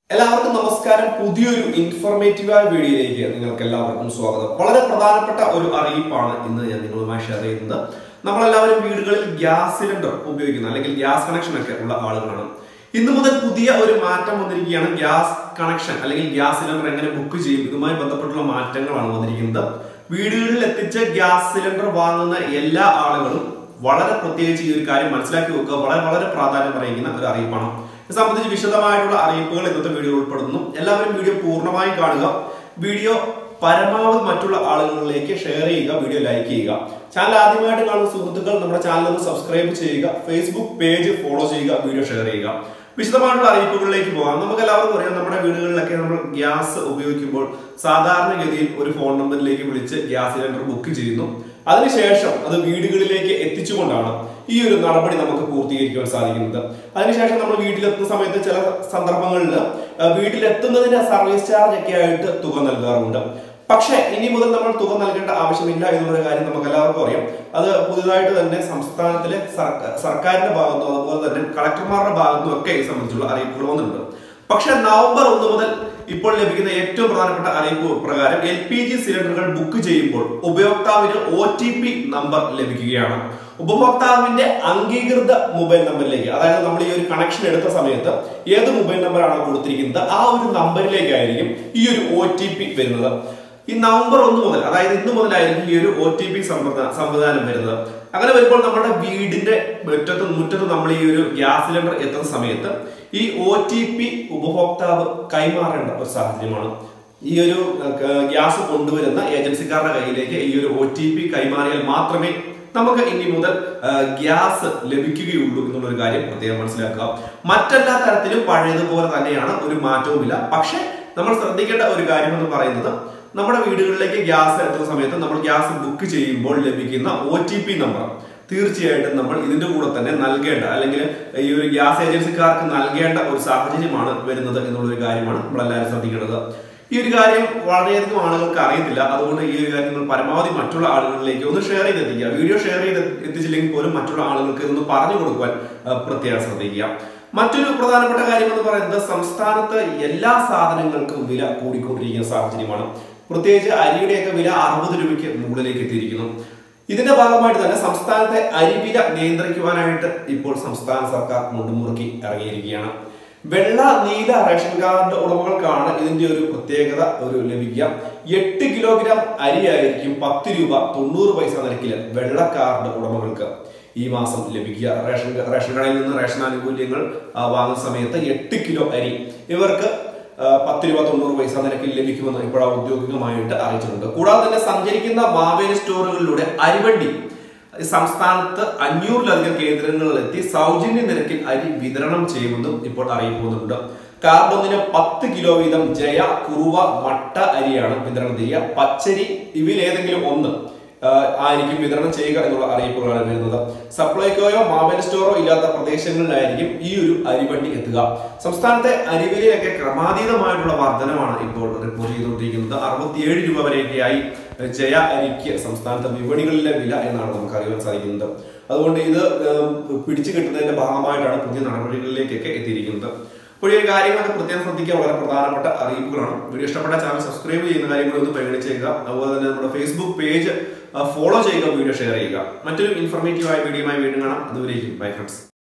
എല്ലാവർക്കും നമസ്കാരം പുതിയൊരു ഇൻഫോർമേറ്റീവായ വീഡിയോയിലേക്ക് നിങ്ങൾക്ക് എല്ലാവർക്കും സ്വാഗതം വളരെ പ്രധാനപ്പെട്ട ഒരു അറിയിപ്പാണ് ഇന്ന് ഞാൻ നിങ്ങളുമായി ഷെയർ ചെയ്യുന്നത് നമ്മളെല്ലാവരും വീടുകളിൽ ഗ്യാസ് സിലിണ്ടർ ഉപയോഗിക്കുന്ന അല്ലെങ്കിൽ ഗ്യാസ് കണക്ഷൻ ഒക്കെ ഉള്ള ആളുകളാണ് ഇന്നു മുതൽ പുതിയ ഒരു മാറ്റം വന്നിരിക്കുകയാണ് ഗ്യാസ് കണക്ഷൻ അല്ലെങ്കിൽ ഗ്യാസ് സിലിണ്ടർ എങ്ങനെ ബുക്ക് ചെയ്യും ഇതുമായി ബന്ധപ്പെട്ടുള്ള മാറ്റങ്ങളാണ് വന്നിരിക്കുന്നത് വീടുകളിൽ എത്തിച്ച് ഗ്യാസ് സിലിണ്ടർ വാങ്ങുന്ന എല്ലാ ആളുകളും വളരെ പ്രത്യേകിച്ച് ഈ ഒരു കാര്യം മനസ്സിലാക്കി വെക്കുക വളരെ വളരെ പ്രാധാന്യം അറിയിക്കുന്ന ഒരു അറിയിപ്പാണ് ഇത് സംബന്ധിച്ച് വിശദമായിട്ടുള്ള അറിയിപ്പുകൾ ഇന്നത്തെ വീഡിയോ ഉൾപ്പെടുന്നു എല്ലാവരും വീഡിയോ പൂർണ്ണമായും കാണുക വീഡിയോ പരമാവധി മറ്റുള്ള ആളുകളിലേക്ക് ഷെയർ ചെയ്യുക വീഡിയോ ലൈക്ക് ചെയ്യുക ചാനൽ ആദ്യമായിട്ട് കാണുന്ന സുഹൃത്തുക്കൾ നമ്മുടെ ചാനൽ ഒന്ന് സബ്സ്ക്രൈബ് ചെയ്യുക ഫേസ്ബുക്ക് പേജ് ഫോളോ ചെയ്യുക വീഡിയോ ഷെയർ ചെയ്യുക വിശദമായിട്ടുള്ള അറിയിപ്പുകളിലേക്ക് പോകാം നമുക്ക് എല്ലാവർക്കും അറിയാം നമ്മുടെ വീടുകളിലൊക്കെ നമ്മൾ ഗ്യാസ് ഉപയോഗിക്കുമ്പോൾ സാധാരണഗതിയിൽ ഒരു ഫോൺ നമ്പറിലേക്ക് വിളിച്ച് ഗ്യാസ് സിലിണ്ടർ ബുക്ക് ചെയ്യുന്നു അതിനുശേഷം അത് വീടുകളിലേക്ക് എത്തിച്ചുകൊണ്ടാണ് ഈ ഒരു നടപടി നമുക്ക് പൂർത്തീകരിക്കുവാൻ സാധിക്കുന്നത് അതിനുശേഷം നമ്മൾ വീട്ടിലെത്തുന്ന സമയത്ത് ചില സന്ദർഭങ്ങളിൽ അഹ് വീട്ടിലെത്തുന്നതിന്റെ സർവീസ് ചാർജ് ഒക്കെ ആയിട്ട് തുക നൽകാറുണ്ട് പക്ഷേ ഇനി മുതൽ നമ്മൾ തുക നൽകേണ്ട ആവശ്യമില്ല എന്നുള്ള കാര്യം നമുക്ക് എല്ലാവർക്കും അറിയാം അത് പുതുതായിട്ട് തന്നെ സംസ്ഥാനത്തിലെ സർക്കാർ സർക്കാരിന്റെ ഭാഗത്തും അതുപോലെ തന്നെ കളക്ടർമാരുടെ ഭാഗത്തും ഒക്കെ ഇത് സംബന്ധിച്ചുള്ള അറിയിപ്പുകൾ വന്നിട്ടുണ്ട് പക്ഷെ നവംബർ ഒന്ന് മുതൽ ഇപ്പോൾ ലഭിക്കുന്ന ഏറ്റവും പ്രധാനപ്പെട്ട അറിയിപ്പ് പ്രകാരം എൽ പി ജി സിലിണ്ടറുകൾ ബുക്ക് ചെയ്യുമ്പോൾ ഉപയോക്താവിന് ഒ ടി പി നമ്പർ ലഭിക്കുകയാണ് ഉപഭോക്താവിന്റെ അംഗീകൃത മൊബൈൽ നമ്പറിലേക്ക് അതായത് നമ്മൾ ഈ ഒരു കണക്ഷൻ എടുത്ത സമയത്ത് ഏത് മൊബൈൽ നമ്പറാണ് കൊടുത്തിരിക്കുന്നത് ആ ഒരു നമ്പറിലേക്കായിരിക്കും ഈ ഒരു ഒ ടി പി വരുന്നത് ഈ നവംബർ ഒന്ന് മുതൽ അതായത് ഇന്ന് മുതലായിരിക്കും ഈ ഒരു ഒ ടി പി സംവിധാനം വരുന്നത് അങ്ങനെ വരുമ്പോൾ നമ്മുടെ വീടിന്റെ മുറ്റത്ത് മുറ്റത്ത് നമ്മൾ ഈ ഒരു ഗ്യാസ് സിലിണ്ടർ എത്തുന്ന സമയത്ത് ഈ ഒ ടി പി ഉപഭോക്താവ് കൈമാറേണ്ട ഒരു സാഹചര്യമാണ് ഈ ഒരു ഏഹ്, ഗ്യാസ് കൊണ്ടുവരുന്ന ഏജൻസിക്കാരുടെ കയ്യിലേക്ക് ഈ ഒരു ഒ ടി പി കൈമാറിയാൽ മാത്രമേ നമുക്ക് ഇനി മുതൽ ഏഹ്, ഗ്യാസ് ലഭിക്കുകയുള്ളൂ എന്നുള്ളൊരു കാര്യം പ്രത്യേകം മനസ്സിലാക്കുക മറ്റെല്ലാ തരത്തിലും പഴയതുപോലെ തന്നെയാണ് ഒരു മാറ്റവുമില്ല പക്ഷെ നമ്മൾ ശ്രദ്ധിക്കേണ്ട ഒരു കാര്യം എന്ന് പറയുന്നത് നമ്മുടെ വീടുകളിലേക്ക് ഗ്യാസ് എത്തുന്ന സമയത്ത് നമ്മൾ ഗ്യാസ് ബുക്ക് ചെയ്യുമ്പോൾ ലഭിക്കുന്ന ഒ ടി പി നമ്പർ തീർച്ചയായിട്ടും നമ്മൾ ഇതിന്റെ കൂടെ തന്നെ നൽകേണ്ട അല്ലെങ്കിൽ ഈ ഒരു ഗ്യാസ് ഏജൻസിക്കാർക്ക് നൽകേണ്ട ഒരു സാഹചര്യമാണ് വരുന്നത് എന്നുള്ളൊരു കാര്യമാണ് നമ്മളെല്ലാവരും ശ്രദ്ധിക്കേണ്ടത് ഈ ഒരു കാര്യം വളരെയധികം ആളുകൾക്ക് അറിയത്തില്ല അതുകൊണ്ട് ഈ ഒരു കാര്യം നിങ്ങൾ പരമാവധി മറ്റുള്ള ആളുകളിലേക്ക് ഒന്ന് ഷെയർ ചെയ്ത് എത്തിക്കുക വീഡിയോ ഷെയർ ചെയ്ത് എത്തിച്ചില്ലെങ്കിൽ പോലും മറ്റുള്ള ആളുകൾക്ക് ഇതൊന്ന് പറഞ്ഞു കൊടുക്കുവാൻ ആ, പ്രത്യേകം ശ്രദ്ധിക്കുക മറ്റൊരു പ്രധാനപ്പെട്ട കാര്യം എന്ന് പറയുന്നത് സംസ്ഥാനത്ത് എല്ലാ സാധനങ്ങൾക്കും വില കൂടിക്കൊണ്ടിരിക്കുന്ന സാഹചര്യമാണ് പ്രത്യേകിച്ച് അരിയുടെയൊക്കെ വില അറുപത് രൂപയ്ക്ക് മുകളിലേക്ക് എത്തിയിരിക്കുന്നു ഇതിന്റെ ഭാഗമായിട്ട് തന്നെ സംസ്ഥാനത്തെ അരിവില നിയന്ത്രിക്കുവാനായിട്ട് ഇപ്പോൾ സംസ്ഥാന സർക്കാർ മുണ്ടുമുറുക്കി ഇറങ്ങിയിരിക്കുകയാണ് വെള്ള നീല റേഷൻ കാർഡ് ഉടമകൾക്കാണ് ഇതിന്റെ ഒരു പ്രത്യേകത ഒരു ലഭിക്കുക എട്ട് കിലോഗ്രാം അരിയായിരിക്കും പത്ത് രൂപ തൊണ്ണൂറ് പൈസ നിരക്കില് വെള്ള കാർഡ് ഉടമകൾക്ക് ഈ മാസം ലഭിക്കുക റേഷൻ റേഷൻ കടയിൽ നിന്ന് റേഷൻ ആനുകൂല്യങ്ങൾ ആ, വാങ്ങുന്ന സമയത്ത് എട്ട് കിലോ അരി ഇവർക്ക് ആ, പത്ത് രൂപ തൊണ്ണൂറ് പൈസ നിരക്കിൽ ലഭിക്കുമെന്ന് ഇപ്പോൾ ഔദ്യോഗികമായിട്ട് അറിയിച്ചിട്ടുണ്ട് കൂടാതെ തന്നെ സഞ്ചരിക്കുന്ന മാവേലി സ്റ്റോറുകളിലൂടെ അരിവണ്ടി സംസ്ഥാനത്ത് അഞ്ഞൂറിലധികം കേന്ദ്രങ്ങളിലെത്തി സൗജന്യ നിരക്കിൽ അരി വിതരണം ചെയ്യുമെന്നും ഇപ്പോൾ അറിയിപ്പ് വന്നിട്ടുണ്ട് കാർഡ് ഒന്നിന് പത്ത് കിലോ വീതം ജയ കുറുവ മട്ട അരിയാണ് വിതരണം ചെയ്യുക പച്ചരി ഇവയിൽ ഏതെങ്കിലും ഒന്ന് ആ, ആയിരിക്കും വിതരണം ചെയ്യുക എന്നുള്ള അറിയിപ്പുകളാണ് വരുന്നത് സപ്ലൈകോയോ മാവേൽ സ്റ്റോറോ ഇല്ലാത്ത പ്രദേശങ്ങളിലായിരിക്കും ഈ ഒരു അരിവണ്ടി എത്തുക സംസ്ഥാനത്തെ അരിവിലയിലൊക്കെ ക്രമാതീതമായിട്ടുള്ള വർധനമാണ് ഇപ്പോൾ റിപ്പോർട്ട് ചെയ്തുകൊണ്ടിരിക്കുന്നത് അറുപത്തിയേഴ് രൂപ വരെയൊക്കെയായി ജയ അരിക്ക് സംസ്ഥാനത്തെ വിപണികളിലെ വില എന്നാണ് നമുക്ക് അറിയാൻ സാധിക്കുന്നത് അതുകൊണ്ട് ഇത് ഏം, പിടിച്ചു കിട്ടുന്നതിന്റെ ഭാഗമായിട്ടാണ് പുതിയ നടപടികളിലേക്കൊക്കെ എത്തിയിരിക്കുന്നത് അപ്പോൾ ഈ കാര്യങ്ങളൊക്കെ പ്രത്യേകം ശ്രദ്ധിക്കുക വളരെ പ്രധാനപ്പെട്ട അറിയിപ്പുകളാണ് വീഡിയോ ഇഷ്ടപ്പെട്ട ചാനൽ സബ്സ്ക്രൈബ് ചെയ്യുന്ന കാര്യങ്ങൾ ഒന്ന് പരിഗണിച്ചേക്കുക അതുപോലെ തന്നെ നമ്മുടെ ഫേസ്ബുക്ക് പേജ് ഫോളോ ചെയ്യുക വീഡിയോ ഷെയർ ചെയ്യുക മറ്റൊരു ഇൻഫർമേറ്റീവ് ആയ വീഡിയോയുമായി വീണ്ടും കാണാം അതുവരേക്കും ബൈ ഫ്രണ്ട്സ്